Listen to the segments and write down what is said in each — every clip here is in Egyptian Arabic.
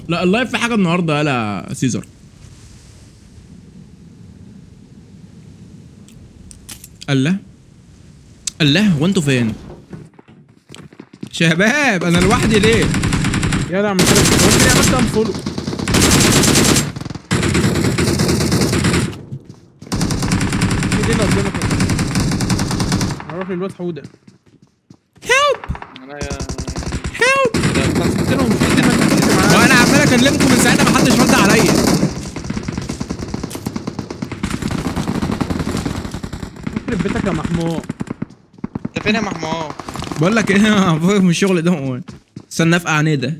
لا اللايف في حاجه النهارده يالا سيزر الله الله هو انتوا فين شباب انا لوحدي ليه يا لا عملت لك هو انت ليه عملت ان فولو ايه اللي قدامك هروح للواد حوده انا يا هيلب قلت لهم مش انت ما تتكلم معاه وانا عمال اكلمكم من ساعتها ما حدش رد عليا يخرب بيتك يا محمود انت فين يا محمود؟ بقول لك ايه فوق من الشغل ده استنى افقع نيده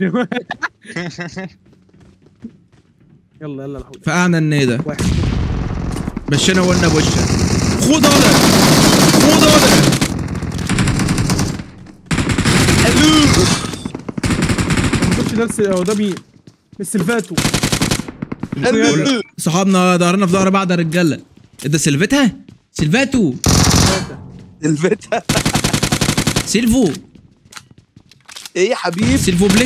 يلا يلا الحوده فقعنا النيده واحد مشينا وقلنا بوشة خد هذا خد هذا ما تقولش ده الس- هو ده مين السلفاتو صحابنا ظهرنا في ظهر بعض يا رجاله إيه ده سيلفتها سيلفاتو الفيتا سيلفو ايه يا حبيبي سيلفو بليه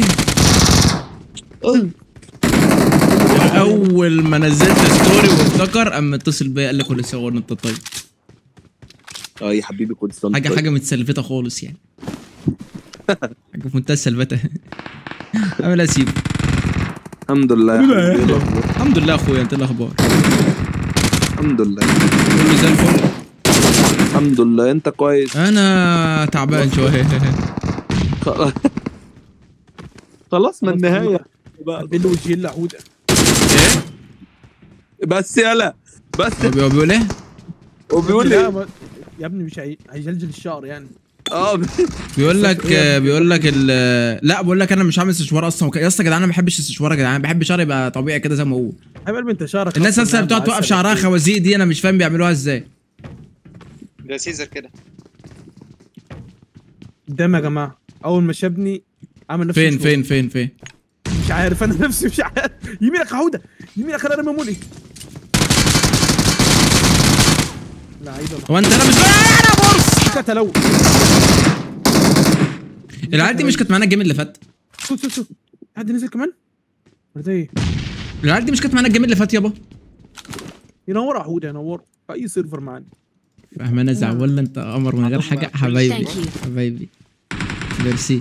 اول ما نزلت ستوري وافتكر قام اتصل بيا قال لي كل سنه وانت طيب اه يا حبيبي كنت استنى حاجه حاجه متسلفته خالص يعني حاجه في منتهى السلفته عامل ايه يا سيبو الحمد لله يا حبيبي. إيه الأخبار؟ الحمد لله يا اخويا انت إيه الاخبار الحمد لله كله زي الفل الحمد لله انت كويس انا تعبان شويه خلاص خلاص ما النهايه بقى قلبي له وجهي الا حوده ايه بس يلا بس هو بي- هو بيقول ايه وبيقول لا لي ما- يا ابني مش هي- هيجلجل الشعر يعني اه بيقول لك بيقول لك ال- لا بقول لك انا مش عامل استشوار اصلا وك- يا اسطى يا جدعان انا ما بحبش الاستشوار يا جدعان انا بحب شعري يبقى طبيعي كده زي ما هو حبيب قلبي انت شعرك الناس أصلاً اصلا يعني بتقعد توقف معسل. شعرها خوازيق دي انا مش فاهم بيعملوها ازاي ده سيزر كده قدام يا جماعه اول ما شافني عمل نفسه فين مش فين فين فين مش عارف انا نفسي مش عارف يمينك يا حوده يمينك انا رمي مولي لعيبه هو انت انا مش انا بورس قتلوا العيال دي مش كانت معانا الجيم اللي فات شوف شوف شوف حد نزل كمان ولا ده ايه العيال دي مش كانت معانا الجيم اللي فات يابا ينور يا حوده ينور في اي سيرفر معانا فاهم انا ولا انت قمر من غير حاجه حبايبي Thank you. حبايبي ميرسي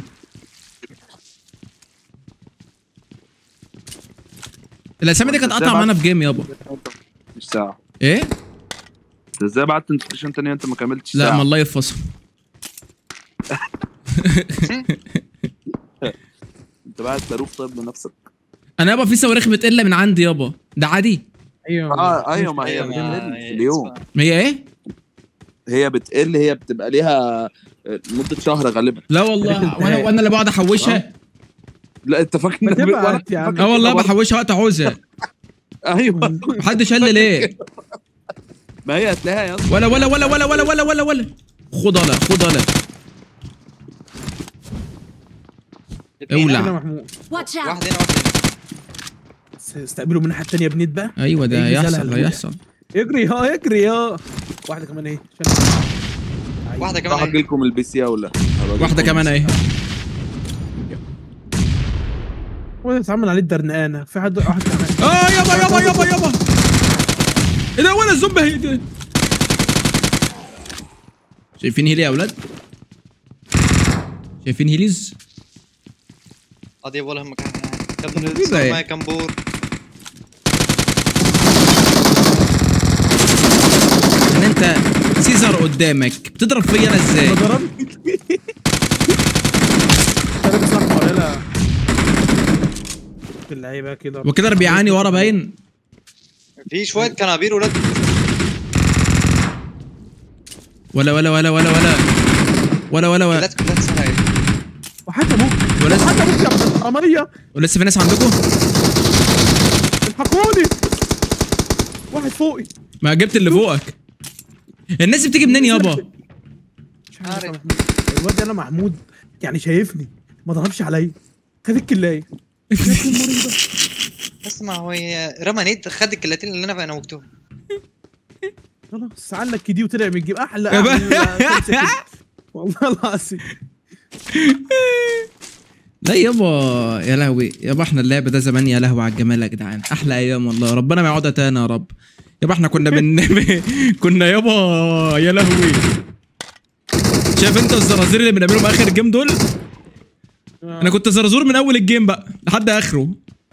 الاسامي دي كانت قطع معانا في جيم يابا مش ساعه ايه انت ازاي بعت نوتيفيكيشن تاني انت ما كملتش لا ساعه ما الله يفصل انت بعت صاروخ طيب لنفسك انا يابا في صواريخ بتقل من عندي يابا ده عادي ايوه اه ايوه ما هي أيوة، ما- بتقل في اليوم ما هي ايه هي بتقل هي بتبقى ليها مده شهر غالبا لا والله وانا وانا اللي بقعد احوشها لا انت فاكر ما إنك تبقى ولا عارف يا عم. فاكر اه والله كده برضه؟ بحوشها وقت عوزها ايوه محدش قال لي ليه ما هي هتلاقيها يا اسطى ولا ولا ولا ولا ولا ولا ولا ولا خد ولا خد ولا اتنين. اولع. هنا محمود Watch out! واحد هنا واحد هنا بس استقبلوا من الناحيه الثانيه بنيت بقى ايوه ده إيه هيحصل زلها هيحصل اجري ها اجري يا واحده كمان اهي عشان واحدة راح كمان اجي لكم البي سي ولا واحده كمان اهي هو اتعمل عليه الدرنقانه في حد واحد كمان اه يابا يابا يابا يابا ايه ده ولا الزومبي هي دي شايفين هيلي يا اولاد شايفين هيليز قضية ولا هم كان إيه كابتن ده؟ ما كمبور ان انت سيزر قدامك بتضرب فيا انا ازاي ما ضربني انا بصح ولا لا في اللعيبه كده وكده بيعاني ورا باين في شوية كنابير ولاد ولا ولا ولا ولا ولا ولا ولا ولا كلات كلات سرعة وحتى ابوك ولا وحتى ابوك يا ابن الحراميه ولسه في ناس عندكم الحقوني واحد فوقي ما جبت اللي فوقك الناس دي بتيجي منين يابا مش عارف يا محمود الواد ده انا محمود يعني شايفني ما ضربش عليا خد الكلايه يا ابن المريضه بس ما هو هي رمى نيت خد الكلاتين اللي انا نوجتهم خلاص علق دي وطلع من الجيب احلى يا بقى. أحلى خمسة كده. والله العظيم لا يابا يا لهوي يابا احنا اللعب ده زمان يا لهوي على الجمال يا جدعان احلى ايام والله ربنا ما يعودها تاني يا رب يابا احنا كنا بن كنا يابا يا لهوي شايف انت الزرازير اللي بنعملهم اخر الجيم دول انا كنت زرزور من اول الجيم بقى لحد اخره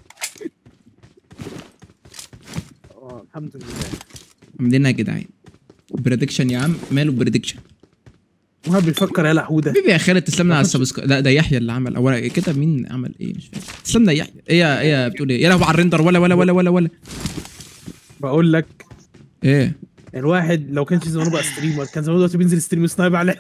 آه، الحمد لله عاملينها يا جدعان بريدكشن يا عم ماله بريدكشن ما بيفكر يا لحوده حبيبي يا خالد تسلمنا على السبسكرايب لا ده يحيى اللي عمل اولا كده مين عمل ايه مش فاهم تسلمنا يا يحيى ايه يا ايه يا بتقول ايه يا لهوي على الريندر ولا ولا ولا ولا ولا بقول لك ايه الواحد لو كانش زمانه بقى ستريمر كان زمانه دلوقتي بينزل ستريم سنايب عليه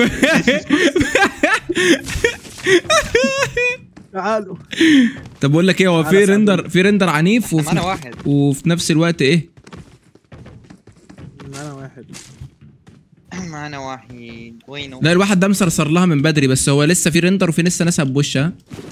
تعالوا طب بقول لك ايه هو في على سبيل. ريندر في ريندر عنيف معانا وفي واحد وفي نفس الوقت ايه انا واحد معانا واحد وينه لا الواحد ده مسرسر لها من بدري بس هو لسه في ريندر وفي لسه ناس بوشها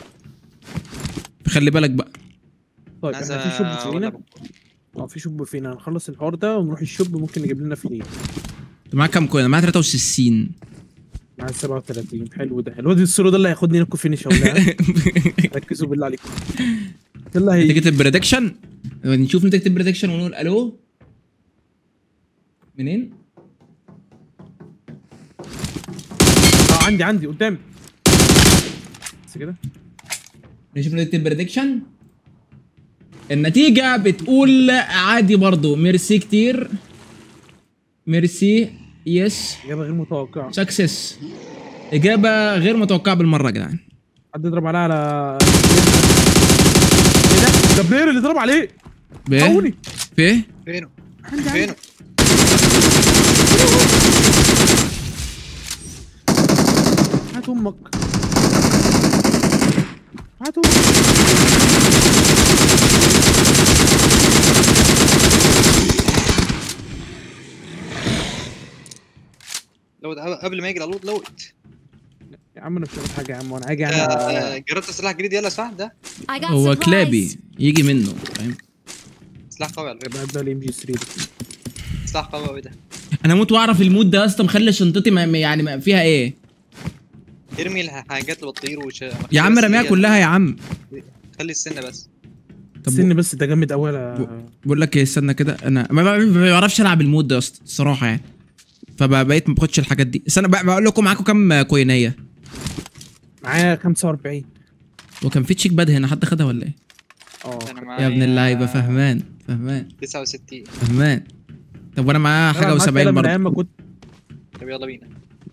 فخلي بالك بقى طيب نازل احنا في شوب ولا فينا اه في شوب فينا هنخلص الحوار ده ونروح الشوب ممكن نجيب لنا فيه انت معاك كام كوين معاك 63 مع 37 حلو ده الواد السرو ده اللي هياخدني نكو فينش ولا ركزوا بالله عليكم يلا هي نتيجة البريدكشن نشوف نتيجة البريدكشن ونقول الو منين؟ اه عندي عندي قدامي بس كده نشوف نتيجة البريدكشن النتيجة بتقول عادي برضو ميرسي كتير ميرسي يس اجابه غير متوقعه سكسس إجابة غير متوقعة بالمرة يا جدعان حد يضرب عليها على ايه ده؟ ده بلاير اللي ضرب عليه بإيه؟ حولي في إيه؟ فينه عندي عندي فينه هات امك هات امك لو قبل ما يجي على الوض لوت يا عم انا مش عارف حاجه يا عم وانا هاجي آه، انا آه، جربت السلاح الجديد يلا صح ده I got هو supplies. كلابي يجي منه فاهم سلاح قوي على فكره بحب الام جي 3 سلاح قوي قوي ده انا اموت واعرف المود ده يا اسطى مخلي شنطتي ما ما- يعني ما فيها ايه ارمي الحاجات اللي بتطير وش يا عم رميها كلها يا عم خلي السنه بس طب السن بس ده جامد قوي يا بقول لك ايه استنى كده انا ما ما- ما بعرفش العب المود ده يا اسطى الصراحه يعني فبقيت ما باخدش الحاجات دي استنى بق- بقول لكم معاكم كام كوينيه معايا 45 وكان في تشيك باد هنا حد خدها ولا ايه اه انا معايا يا ابن اللعيبه فهمان فهمان 69 فهمان طب وانا معايا أنا حاجه معاك و70 كده من برضه ايام ما كنت طب يلا بينا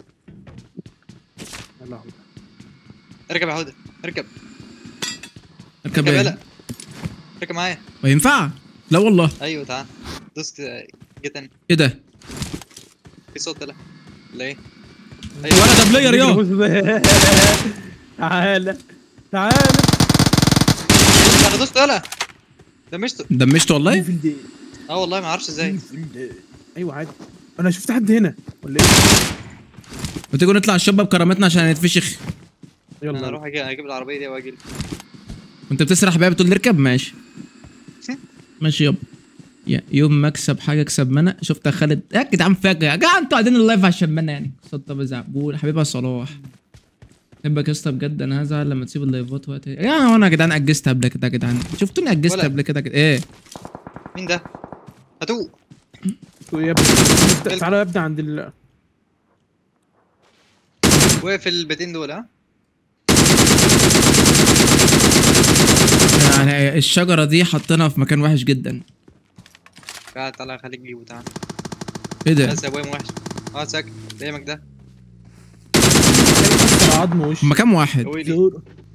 يلا اركب يا هدى اركب اركب اركب ايه يلا اركب معايا وينفع لا والله ايوه تعال دوست آه، جيت ايه ده في صوت لا لا ايه ولا ده بلاير يا تعالى تعالى انا دوست يلا دمجته دمشت والله في الدي اه والله ما اعرفش ازاي ايوه عادي انا شفت حد هنا ولا ايه وتيجوا نطلع الشباب بكرامتنا عشان نتفشخ انا يلا اروح أجي- اجيب العربيه دي واجي وانت بتسرح بيها بتقول نركب ماشي ماشي يابا يا يوم ما اكسب حاجه اكسب منى شفت يا خالد يا جدعان فاكر يا جدعان انتوا قاعدين اللايف عشان منى يعني صدق بزعبول حبيبها صلاح بحبك يا اسطى بجد انا هزعل لما تسيب اللايفات وقت يا جدعان هو انا يا جدعان اجزت قبل كده يا جدعان شفتوني اجزت ولا. قبل كده كده ايه مين ده؟ هاتوه يا ابني تعالى يا ابني عند ال وقف البيتين دول ها يعني الشجره دي حطيناها في مكان وحش جدا تعال تعال خليك جيبه تعال ايه ده بس يا ابويا وحش اه ساكت قدامك ده كسر عظم وش مكان واحد ويلي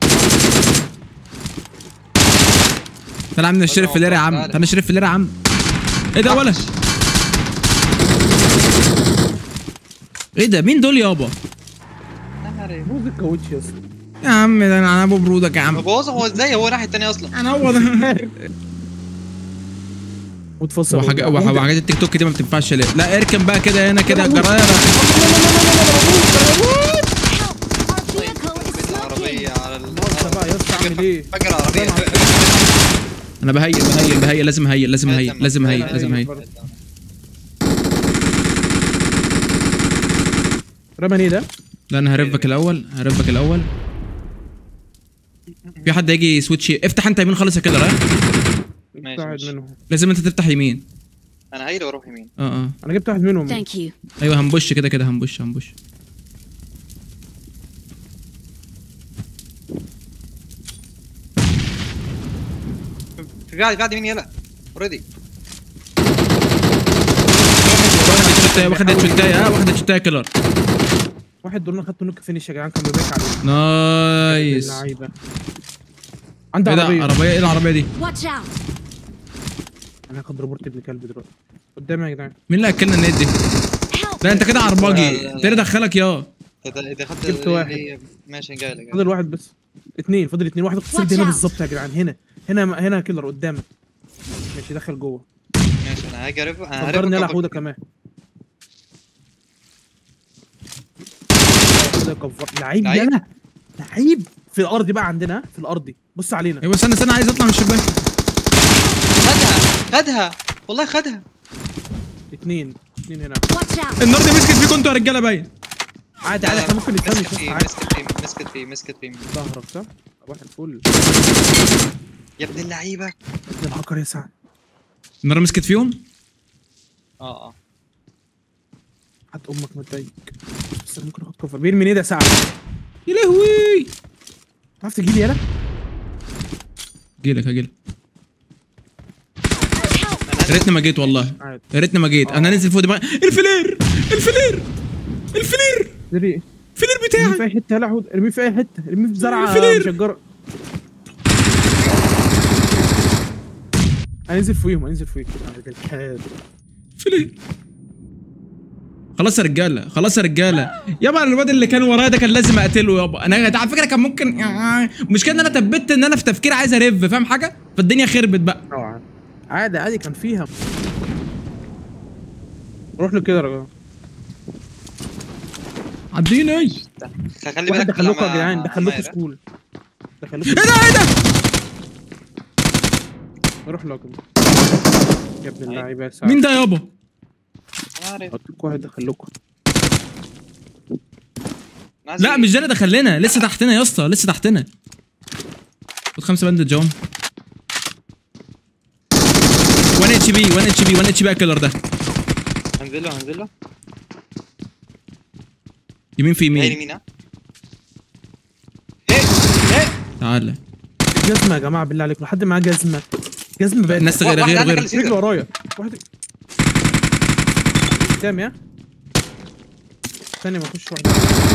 تعالى عم نشرف في الليره يا عم تعالى. تعالى نشرف في الليره يا عم ايه ده ولا ايه ده مين دول يابا بوظ الكاوتش يا اسطى يا عم ده انا ابو برودك يا عم مبوظه هو ازاي هو الناحيه التانيه اصلا انا هو ده وتفصل وحاجة وبتاع. وحاجات التيك توك دي ما بتنفعش ليه لا اركن بقى كده هنا كده يا لهوي. جراير Help! Our vehicle is العربيه smoking. على ال بص بقى يا اسطى اعمل ايه فاكر العربيه انا بهيل بهيل بهيل لازم هيل لازم هيل لازم هيل لازم هيل رماني ده لا انا هرفك الاول هرفك الاول في حد هيجي سويتش افتح انت يمين خالص يا كده ها ماشي، جبت واحد ماشي. منهم لازم انت تفتح يمين انا هايل واروح يمين اه اه انا جبت واحد منهم Thank you. ايوه هنبش كده كده هنبش هنبش في بعد بعد مين يلا اوريدي واخد هيد شوتايه ها واخد هيد شوتايه كيلر واحد دول خدته نوك فينيش يا جدعان كان بيباك عليه نايس اللعيبه عنده ايه ده عربيه عربيه ايه العربيه دي Watch out. انا هاخد ريبورت ابن كلب دلوقتي قدامي يا جدعان مين اللي اكلنا النت دي Help. لا انت كده عرباجي لا، لا، لا. تاني دخلك يا اذا اذا خدت جبت واحد. اللي- ماشي جاي لك فاضل واحد بس اثنين فاضل اثنين واحد اقتصاد Watch هنا out. بالظبط يا جدعان هنا هنا هنا كيلر قدامك ماشي دخل جوه ماشي انا هاجي ارف انا فكرني يلا هرف حوده كمان حودة كفر لعيب لعيب. يلا لعيب في الارض بقى عندنا ها؟ في الارض بص علينا ايوه استنى استنى عايز اطلع من الشباك خدها خدها والله خدها اثنين اثنين هنا Watch out. النار دي مسكت فيكم انتوا يا رجاله باين عادي عادي احنا ممكن نتفاهم مسكت فيه عادي مسكت فيه مسكت فيه مسكت فيه ظهرك صح؟ واحد فل يا ابن اللعيبه ابن الهكر يا سعد النار مسكت فيهم اه اه هات امك متضايق بس انا ممكن اخد كفر بيرمي ايه ده سعد يا لهوي تعرف تجيلي يلا جيلك هجيلك Help. يا ريتني ما جيت والله عادي يا ريتني ما جيت انا نازل فوق دماغي الفلير الفلير الفلير دري الفلير ارميه بتاعي في اي حته يلا حود ارميه في اي حته ارميه في زرعه الفلير. مشجره هننزل فوقيهم هننزل فوقيهم عادي الكلب فلير خلاص يا رجاله خلاص يا رجاله يابا الواد اللي كان ورايا ده كان لازم اقتله يابا انا ده على فكره كان ممكن مش كده ان انا تبت ان انا في تفكير عايز ارف فاهم حاجه فالدنيا خربت بقى طبعا عادي عادي كان فيها روح له كده يا رجل عديني خلي واحد بالك دخلوكوا يا مع- جدعان مع دخلوكوا مايرة. سكول ايه دخلوكوا ده ايه ده روح له كده يا ابن اللعيبه يا سعد مين ده يابا انا عارف حطيت واحد دخلوكوا أنا عايز لا أجي. مش ده اللي دخلنا لسه تحتنا يا اسطى لسه تحتنا خد خمسه باندج جوم 1 اتش بي 1 اتش بي 1 اتش بي الكيلر ده هنزل له هنزل له يمين في هاي يمين يمين ها ايه ايه تعالى جزمه يا جماعه بالله عليكم لحد معاه جزمه جزمه بقت الناس غير واحد غير عندك غير اللي رجل ورايا واحد قدامي ها ثانية ما اخش واحدة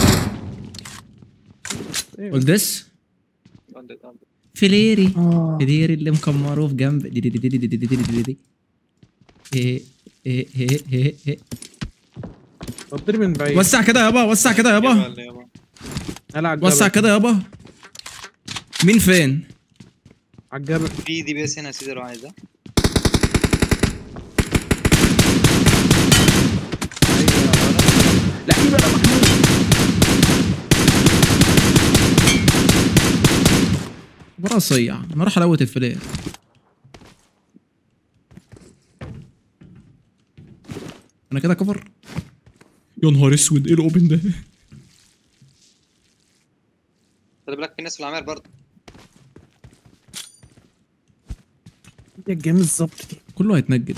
ايه قول ذس عندك- عندك. فليري اه فليري اللي مكمره في جنب دي دي دي دي دي دي دي دي دي دي ايه ايه ايه ايه ايه بضرب من بعيد وسع كده يابا وسع كده يابا يلا يابا. انا على وسع الجبل كده يابا مين فين على الجبل في دي بي اس هنا يا سيدي لو عايزها لعيبه يا محمود ورا صيع انا راح الوت الفلير انا كده كفر يا نهار اسود ايه الاوبن ده خلي بالك في ناس في العماير برضه يا الجيم بالظبط دي كله هيتنجد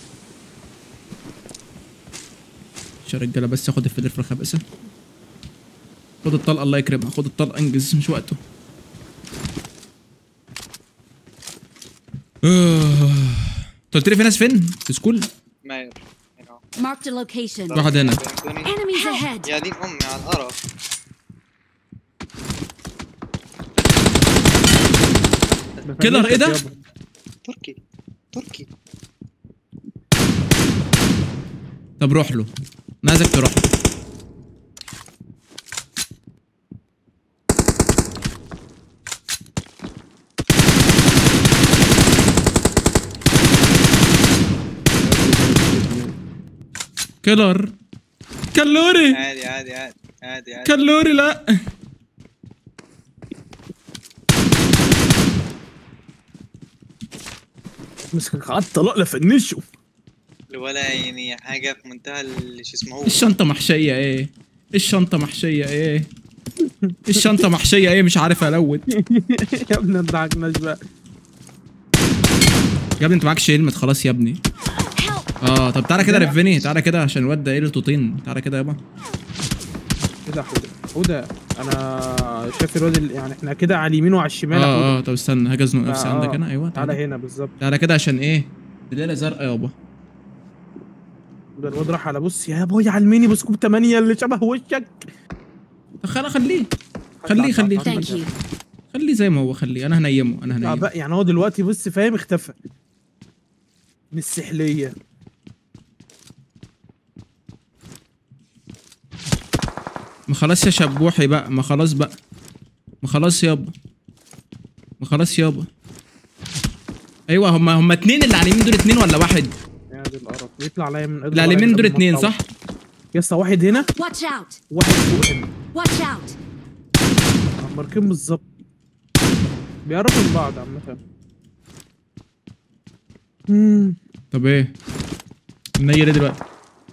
يا رجاله بس ياخد الفلير في الخبيثه خد الطلقه الله يكرمها خد الطلقه انجز مش وقته آه. انت قلت لي في ناس فين؟ في سكول؟ ماير هنا أهو. Marked a location. واحد هنا فهمتوني؟ Enemies ahead. يا دين امي على القرف كيلر إيه ده؟ يابا. تركي تركي طب روح له انا عايزك تروح له. كيلر كلوري عادي عادي عادي عادي عادي كلوري لا مسكك على الطلاق لفنشه ولا يعني حاجه في منتهى ال- شو اسمه هو الشنطة محشية ايه الشنطة محشية ايه الشنطه محشيه ايه مش عارف الون يا ابني ما تضحكناش بقى يا ابني انت معكش هيلمت خلاص يا ابني Help! اه طب تعالى كده رفني تعالى كده عشان الواد ده ايه طوطين تعالى كده يابا ايه ده حوده حوده انا شايف الواد ال- يعني احنا كده على اليمين وعلى الشمال يا حودة. اه اه طب استنى هاجي ازنق نفسي آه، عندك آه. هنا ايوه تعالى تعالى هنا بالظبط تعالى كده عشان ايه الليله زرقاء يابا ده الواد راح على بص يا باي على الميني بسكوب 8 اللي شبه وشك طب خليه خليه خليه خليه Thank خليه you. خليه زي ما هو خليه انا هنيمه انا لا هنيمه بقى يعني هو دلوقتي بص فاهم اختفى من السحليه ما خلاص يا شبوحي بقى ما خلاص بقى ما خلاص يابا ما خلاص يابا ايوه هما هما اتنين اللي على اليمين دول اتنين ولا واحد يا دي القرف بيطلع عليا من اللي على اليمين دول اتنين صح يا اسطى واحد هنا Watch out! واحد فوق هنا Watch out! ماركين بالظبط بيقربوا من بعض عامة امم طب ايه نيجي ليه دلوقتي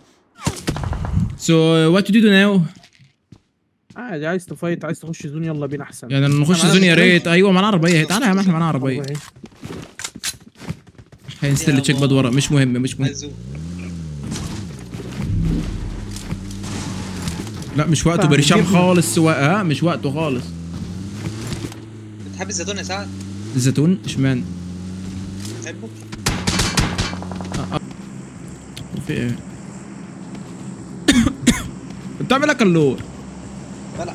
سو وات تو دو ناو عادي عايز تفايت عايز تخش زون يلا بينا احسن يعني نخش معانا زون يا مشكلة؟ ريت ايوه معانا عربيه تعالى يا عم احنا معانا عربيه والله. هينستل تشيك باد ورا مش مهم مش مهم مزوق لا مش وقته فاهم، برشام جبنا. خالص سواقه ها مش وقته خالص بتحب الزيتون يا سعد؟ الزيتون اشمعنى بتحبه؟ في ايه انت عامل لك اللور بلع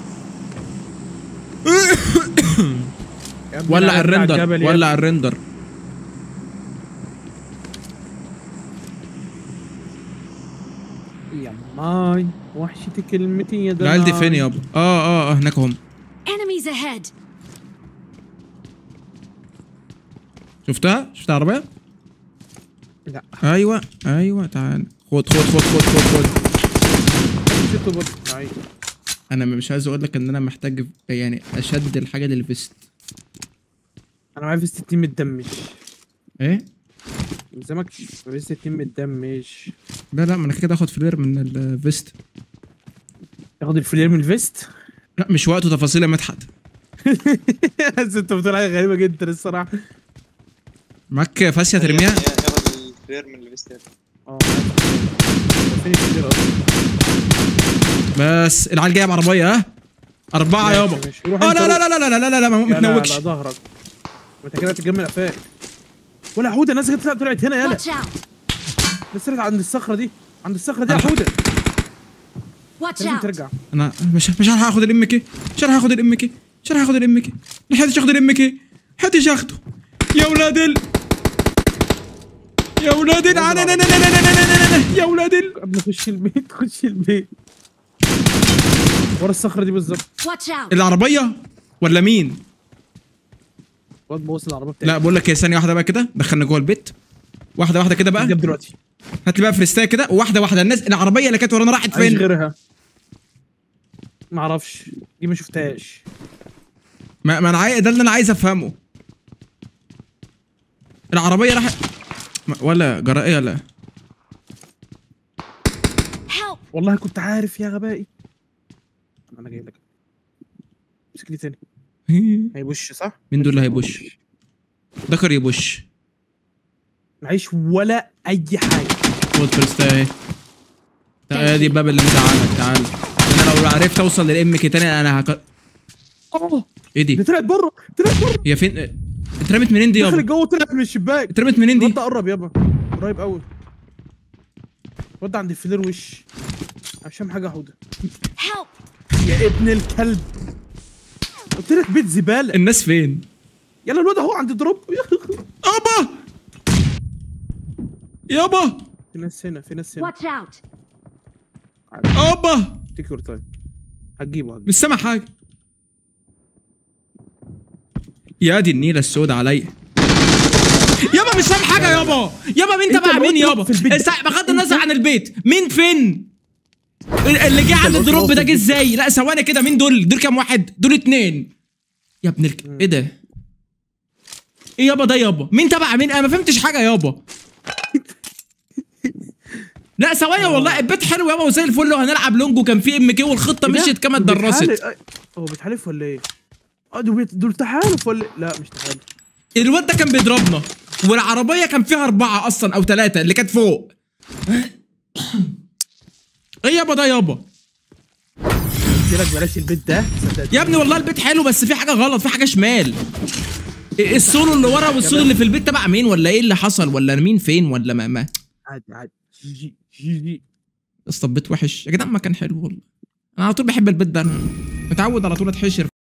يا ابني ولع أنا قاعد على الرندر الجبل يا ولع الرندر ابني. يا ماي وحشتي كلمتي يا العيال دي دلال. فين يابا اه اه اه هناك هم Enemies ahead! شفتها شفت العربيه لا ايوه ايوه تعال خد خد خد خد خد خد شفتوا برضه عايز. انا مش عايز اقول لك ان انا محتاج يعني اشد الحاجه للفيست انا معايا فيست التيم متدمج ايه قدامك فيست التيم متدمج لا لا ما انا كده اخد فلير من الفيست تاخد الفلير من الفيست لا مش وقته تفاصيل يا مدحت بس انت بتقول حاجه غريبه جدا الصراحه معاك فاسيه ترميها ياخد الفلير من الفيستير اه فين الفلير اصلا بس العيال جايه بعربيه ها اربعه ماشي، يابا ماشي. روح اه انت لا لا روح. لا لا لا لا لا لا ما يا لا متنوكش لا ظهرك انت كده هتتجمل قفاك ولا حوده الناس كده طلعت طلعت هنا يلا Watch out! الناس طلعت عند الصخره دي عند الصخره دي يا أنا- حوده Watch لازم out! ترجع انا مش مش هلحق اخد الام كي مش هلحق اخد الام كي مش هلحق اخد الام كي محدش ياخد الام كي محدش ياخده يا ولاد ال يا ولاد ال أنا- أنا- أنا- أنا- أنا- أنا- أنا- يا ولاد ال قبل خش البيت خش البيت ورا الصخره دي بالظبط Watch out! العربيه ولا مين واد بوصل العربيه بتاعتي لا بقول لك ايه ثانيه واحده بقى كده دخلنا جوه البيت واحده واحده كده بقى جاب دلوقتي هات لي بقى فريستايه كده وواحده واحده الناس العربيه اللي كانت ورانا راحت عايز فين غيرها ما اعرفش دي ما شفتهاش ما, ما انا عايز ده اللي انا عايز افهمه العربيه راحت ما- ولا جرائيه لا Help! والله كنت عارف يا غبائي انا جاي لك امسك لي تاني هيبوش صح مين دول اللي هيبوش ذكر يبوش معيش ولا اي حاجه خد فريستايه اهي تعالى دي الباب اللي مزعلك تعالى انا لو عرفت اوصل للام كي تاني انا هك... اه ايه دي دي طلعت بره طلعت بره هي فين اترمت منين دي دخلت يابا جوه طلعت من الشباك اترمت منين الواد دي ده قرب يابا قريب قوي الواد ده عند الفلير وش عشان حاجه حوده Help! يا ابن الكلب قلت لك بيت زباله الناس فين يلا الواد اهو عند دروب يابا يابا في ناس هنا في ناس هنا Watch out! يابا تيك يور تايم هتجيبه هتجيبه مش سامع حاجه يا دي النيله السوداء عليا يابا مش فاهم حاجه يابا يابا مين انت تبع اللي مين قلت يابا في البيت ده. است- بغض النظر عن البيت مين فين اللي جه عند اللي قلت الدروب في ده جه البيت. ازاي لا ثواني كده مين دول دول كام واحد دول اتنين يا ابن الك... ايه ده ايه يابا ده يابا مين تبع مين انا ما فهمتش حاجه يابا لا ثواني والله البيت حلو يابا وزي الفل وهنلعب لونج وكان في ام كي والخطه إيه ده؟ مشيت كما بيتحل- اتدرست هو بيتحالف ولا ايه؟ اه دول بيت- دول تحالف ولا لا مش تحالف الواد ده كان بيضربنا والعربيه كان فيها اربعه اصلا او ثلاثه اللي كانت فوق ايه يابا ده يابا قلت لك بلاش البيت ده صدقني. يا ابني والله البيت حلو بس في حاجه غلط في حاجه شمال إيه السولو اللي ورا والسولو اللي في البيت تبع مين ولا ايه اللي حصل ولا مين فين ولا ما ما عادي عادي جي جي جي جي بس طب بيت وحش يا جدعان ما كان حلو والله انا على طول بحب البيت ده انا متعود على طول اتحشر